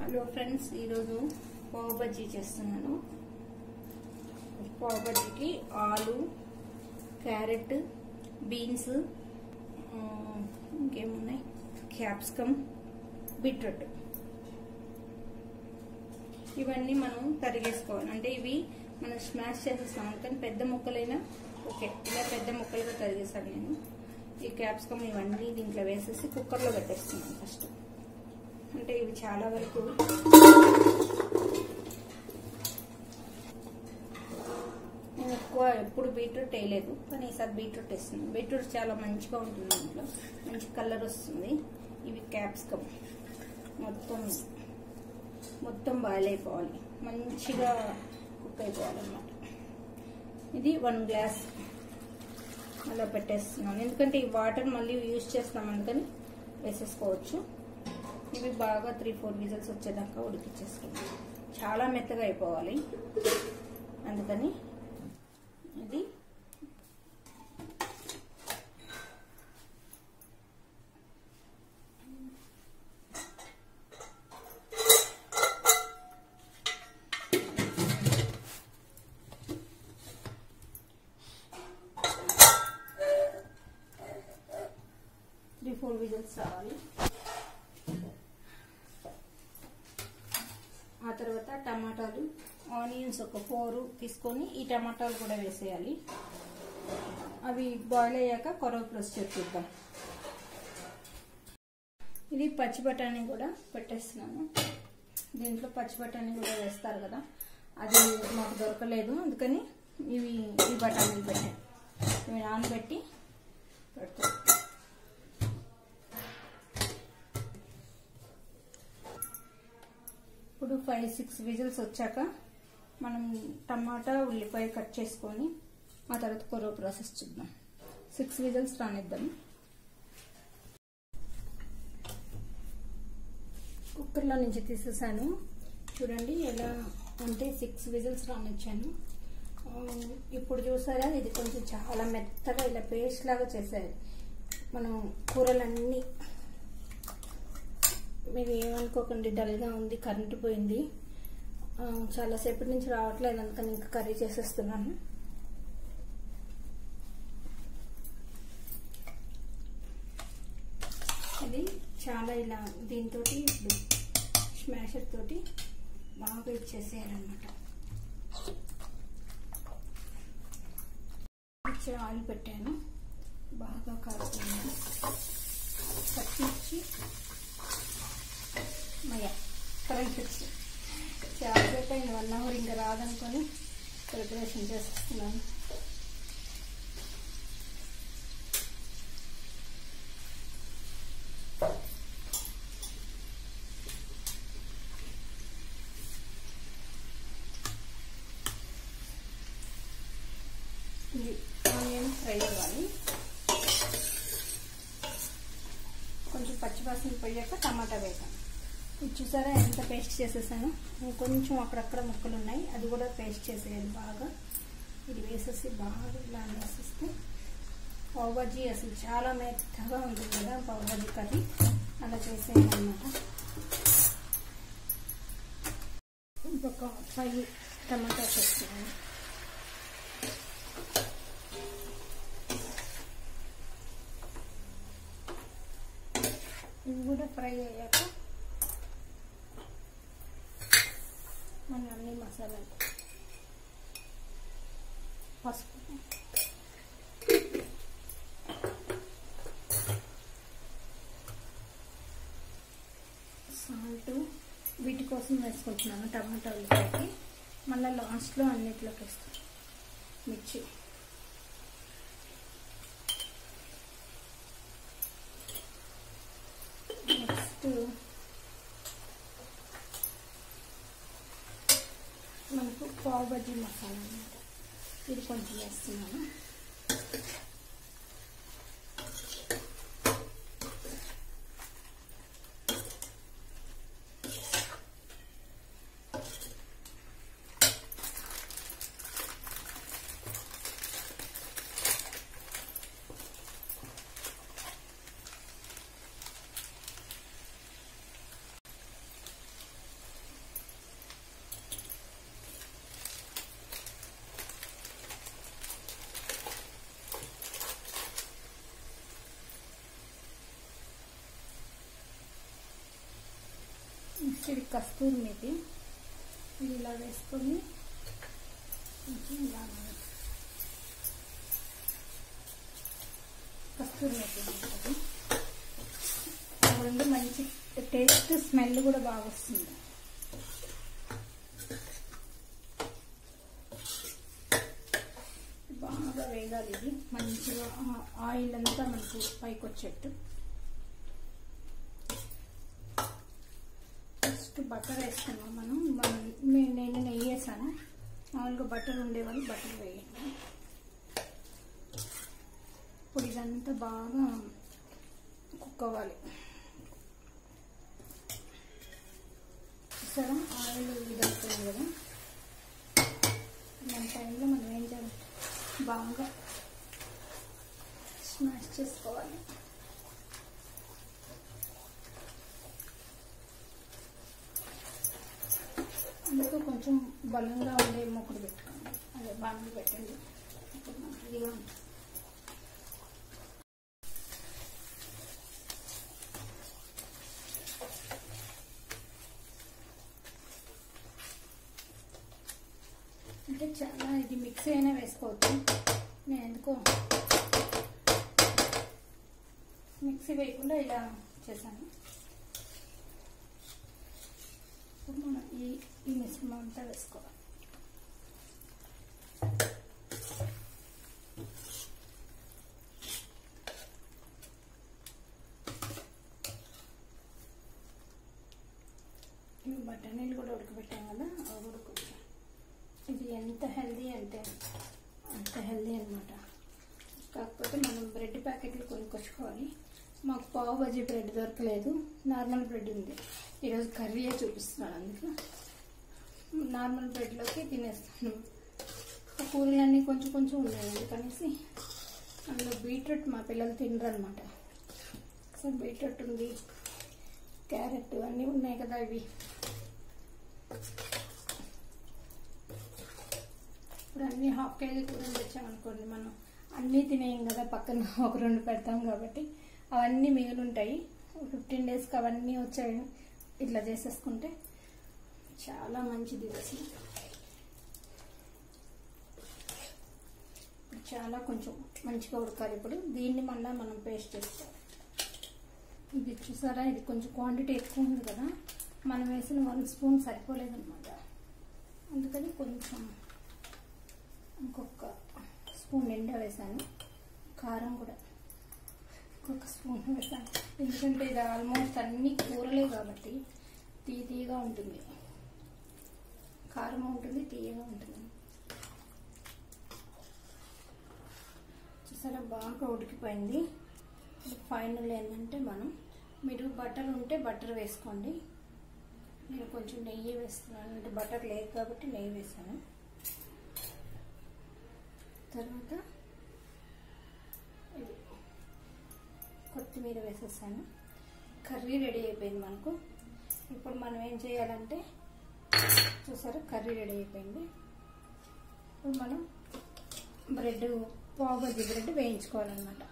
hello friends ఈరోజు పావు బజ్జీ చేస్తున్నాను పావు బజ్జీకి ఆలు క్యారెట్ బీన్స్ ఆ, ఇంకేమున్నాయి క్యాప్సికమ్ బీట్రూట్ ఇవన్నీ మనం తరిగేసుకోవాలి అంటే ఇవి మనం స్మాష్ చేసేస్తాం కానీ పెద్ద ముక్కలైనా ఓకే ఇలా పెద్ద ముక్కలుగా తరిగేస్తాను నేను ఈ క్యాప్సికమ్ ఇవన్నీ దీంట్లో వేసేసి కుక్కర్లో పెట్టేస్తున్నాను ఫస్ట్ అంటే ఇవి చాలా వరకు నేను ఎక్కువ ఎప్పుడు బీట్రూట్ వేయలేదు కానీ ఈసారి బీట్రూట్ వేస్తున్నాను బీట్రూట్ చాలా మంచిగా ఉంటుంది దీంట్లో మంచి కలర్ వస్తుంది ఇవి క్యాప్సికమ్ మొత్తం మొత్తం బాయిల్ అయిపోవాలి మంచిగా కుక్ అయిపోవాలన్నమాట ఇది వన్ గ్లాస్ అలా పెట్టేస్తున్నాను ఎందుకంటే ఈ వాటర్ మళ్ళీ యూజ్ చేస్తాం అందుకని వేసేసుకోవచ్చు ఇవి బాగా త్రీ ఫోర్ విజిల్స్ వచ్చేదాకా ఉడికిచ్చేసుకోండి చాలా మెత్తగా అయిపోవాలి అందుకని ఇది త్రీ ఫోర్ విజిల్స్ రావాలి ఆ తర్వాత టమాటాలు ఆనియన్స్ ఒక ఫోర్ తీసుకొని ఈ టమాటాలు కూడా వేసేయాలి అవి బాయిల్ అయ్యాక కొరవ ప్లస్ చెప్పిద్దాం ఇది పచ్చి బఠానీ కూడా పెట్టేస్తున్నాను దీంట్లో పచ్చి బఠానీ కూడా వేస్తారు కదా అది మాకు దొరకలేదు అందుకని ఇవి ఈ బఠానీలు పెట్టాను ఇవి నానబెట్టి పెడతాను ఇప్పుడు ఫైవ్ సిక్స్ విజిల్స్ వచ్చాక మనం టమాటా ఉల్లిపాయ కట్ చేసుకొని ఆ తర్వాత కొరవ ప్రాసెస్ చూద్దాం సిక్స్ విజిల్స్ రానిద్దాం కుక్కర్లో నుంచి తీసేసాను చూడండి ఎలా అంటే సిక్స్ విజిల్స్ రానిచ్చాను ఆ, ఇప్పుడు చూసారా ఇది కొంచెం చాలా మెత్తగా ఇలా పేస్ట్ లాగా చేశారు మనం కూరలన్నీ మీరు ఏమనుకోకండి డల్గా ఉంది కరెంటు పోయింది ఆ, చాలాసేపటి నుంచి రావట్లేదు అందుకని ఇంకా కర్రీ చేసేస్తున్నాను ఇది చాలా ఇలా దీంతో ఇప్పుడు స్మాషర్ తోటి బాగా ఇచ్చేసేయాలన్నమాట ఇచ్చే ఆయిల్ పెట్టాను బాగా కాలుతుంది పచ్చిమిర్చి మయ కరెంట్ వచ్చి చాలా సేపు అయింది వన్ అవర్ ఇంకా రాదనుకొని ప్రిపరేషన్ చేస్తున్నాను ఇది ఆనియన్ ఫ్రై అవ్వాలి కొంచెం పచ్చివాసన పోయాక టమాటా వేసాను ఇది చూసారా ఎంత పేస్ట్ చేసేసాను కొంచెం అక్కడక్కడ ముక్కలు ఉన్నాయి అది కూడా పేస్ట్ చేసేయాలి బాగా ఇది వేసేసి బాగా ఇలా వేసేస్తే పావుబజ్జీ అసలు చాలా మెత్తగా ఉంటుంది కదా పావుబజ్జీ కర్రీ అలా చేసేయాలన్నమాట ఇంకొక ఫైవ్ టమాటాస్ వేస్తున్నాను ఇవి కూడా ఫ్రై అయ్యాక మన అన్ని మసాలాలు పసుపు సాల్ట్ వీటి కోసం వేసుకుంటున్నాను టమాటా ఉల్లిపాయకి మళ్ళీ లాస్ట్లో అన్నిట్లోకి వేస్తాను మిర్చి నెక్స్ట్ మనకు పావు బజ్జీ మసాలా అన్నమాట ఇది కొంచెం వేస్తున్నాను నెక్స్ట్ ఇది కస్తూరి మేతి ఇది ఇలా వేసుకొని కొంచెం ఇలా కస్తూరి మేతి ఉంటుంది రెండు మంచి టేస్ట్ స్మెల్ కూడా బాగా వస్తుంది బాగా వేగాలి ఇది మంచిగా ఆ- ఆయిల్ అంతా మనకు పైకి వచ్చేట్టు ఫస్ట్ బటర్ వేసుకున్నాం మనం మనం నే- నేను నెయ్యి వేసాను మామూలుగా బటర్ ఉండేవాళ్ళు బటర్ వేయండి ఇప్పుడు ఇదంతా బాగా కుక్ అవ్వాలి సరే ఆయిల్ ఇదవుతుంది కదా మన టైంలో మనం ఏం చేయాలి బాగా స్మాష్ చేసుకోవాలి అందుకు కొంచెం బలంగా ఉండే మొక్కలు పెట్టుకోండి అదే బాగా పెట్టండి అప్పుడు మనకి ఇదిగా ఉంటుంది అంటే చాలా ఇది మిక్స్ అయినా వేసుకోవచ్చు నేను ఎందుకో మిక్సీ వేయకుండా ఇలా చేశాను ఇప్పుడు మనం ఈ ఈ మిశ్రమం అంతా వేసుకోవాలి ఇవి బఠానీలు కూడా ఉడకబెట్టాం కదా అవి కూడా కొంచెం ఇది ఎంత హెల్దీ అంటే అంత హెల్దీ అనమాట కాకపోతే మనం బ్రెడ్ ప్యాకెట్లు కొనుక్కొచ్చుకోవాలి మాకు పావు బజీ బ్రెడ్ దొరకలేదు నార్మల్ బ్రెడ్ ఉంది ఈరోజు కర్రీయే చూపిస్తున్నాను అందుకు నార్మల్ బ్రెడ్లోకి తినేస్తాను ఆ కూరలన్నీ కొంచెం కొంచెం ఉన్నాయి అందుకనేసి అందులో బీట్రూట్ మా పిల్లలు తినరు అనమాట సో బీట్రూట్ ఉంది క్యారెట్ అన్నీ ఉన్నాయి కదా ఇవి ఇప్పుడు అన్ని హాఫ్ కేజీ కూరలు తెచ్చామనుకోండి మనం అన్నీ తినేయం కదా పక్కన ఒక రెండు పెడతాం కాబట్టి అవన్నీ మిగిలి ఉంటాయి ఫిఫ్టీన్ డేస్కి అవన్నీ వచ్చాయి ఇట్లా చేసేసుకుంటే చాలా మంచిది ఇది అసలు ఇప్పుడు చాలా కొంచెం మంచిగా ఉడకాలి ఇప్పుడు దీన్ని మళ్ళీ మనం పేస్ట్ చేసుకోవాలి ఇది చూసారా ఇది కొంచెం క్వాంటిటీ ఎక్కువ ఉంది కదా మనం వేసిన వన్ స్పూన్ సరిపోలేదన్నమాట అందుకని కొంచెం ఇంకొక స్పూన్ నిండా వేసాను కారం కూడా ఇంకొక స్పూన్ వేసాను ఎందుకంటే ఇది ఆల్మోస్ట్ అన్ని కూరలే కాబట్టి తీ తీయగా ఉంటుంది కారం ఉంటుంది తీయగా ఉంటుంది చూసారా బాగా ఉడికిపోయింది ఫైనల్ ఏంటంటే మనం మీరు బటర్ ఉంటే బటర్ వేసుకోండి నేను కొంచెం నెయ్యి వేస్తున్నాను అంటే బటర్ లేదు కాబట్టి నెయ్యి వేసాను తర్వాత ఇది కొత్తిమీర వేసేసాను కర్రీ రెడీ అయిపోయింది మనకు ఇప్పుడు మనం ఏం చేయాలంటే చూసారా కర్రీ రెడీ అయిపోయింది ఇప్పుడు మనం బ్రెడ్ పావు బజ్జీ బ్రెడ్ వేయించుకోవాలన్నమాట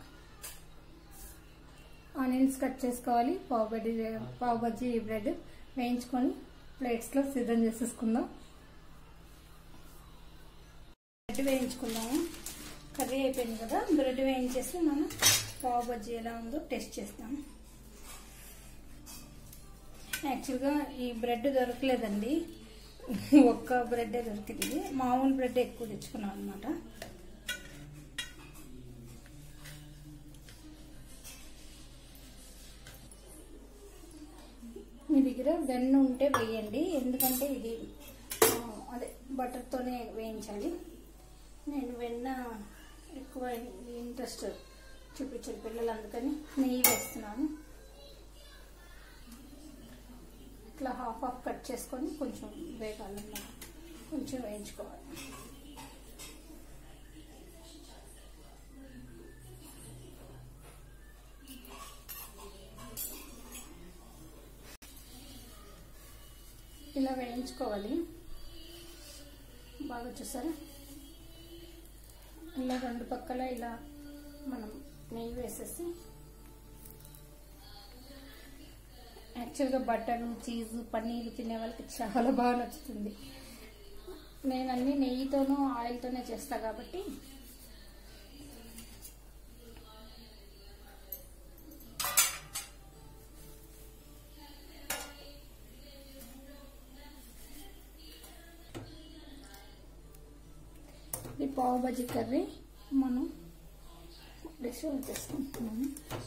ఆనియన్స్ కట్ చేసుకోవాలి పావు బజ్జీ పావు బజ్జీ బ్రెడ్ వేయించుకొని ప్లేట్స్లో సిద్ధం చేసేసుకుందాం బ్రెడ్ వేయించుకుందాము కర్రీ అయిపోయింది కదా బ్రెడ్ వేయించేసి మనం పావు బజ్జీ ఎలా ఉందో టెస్ట్ చేస్తాం యాక్చువల్గా ఈ బ్రెడ్ దొరకలేదండి ఒక్క బ్రెడ్ దొరికింది మామూలు బ్రెడ్ ఎక్కువ తెచ్చుకున్నాం అనమాట మీ దగ్గర వెన్న ఉంటే వేయండి ఎందుకంటే ఇది ఆ, అదే బటర్తోనే వేయించాలి నేను వెన్న ఎక్కువ ఇంట్రెస్ట్ చూపించారు పిల్లలు అందుకని నెయ్యి వేస్తున్నాను ఇట్లా హాఫ్ హాఫ్ కట్ చేసుకొని కొంచెం వేగాలన్నమాట కొంచెం వేయించుకోవాలి ఇలా వేయించుకోవాలి బాగా చూసారా ఇలా రెండు పక్కల ఇలా మనం నెయ్యి వేసేసి యాక్చువల్గా బటర్ చీజ్ పన్నీర్ తినే వాళ్ళకి చాలా బాగా నచ్చుతుంది నేను అన్ని నెయ్యితోనూ ఆయిల్తోనే చేస్తా కాబట్టి ఇది పావు బజ్జీ కర్రీ మనం డిష్ చేసుకుంటున్నాము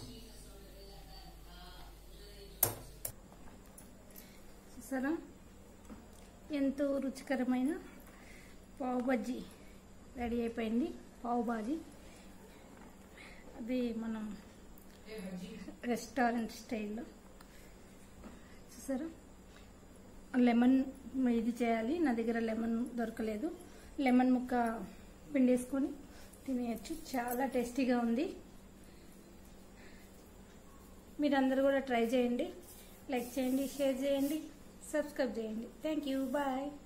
చూసారా ఎంతో రుచికరమైన పావు బజ్జీ రెడీ అయిపోయింది పావు బాజీ అది మనం రెస్టారెంట్ స్టైల్లో చూసారా లెమన్ ఇది చేయాలి నా దగ్గర లెమన్ దొరకలేదు లెమన్ ముక్క పిండేసుకొని తినేయచ్చు చాలా టేస్టీగా ఉంది మీరందరూ కూడా ట్రై చేయండి లైక్ చేయండి షేర్ చేయండి సబ్స్క్రైబ్ చేయండి థ్యాంక్ యూ బాయ్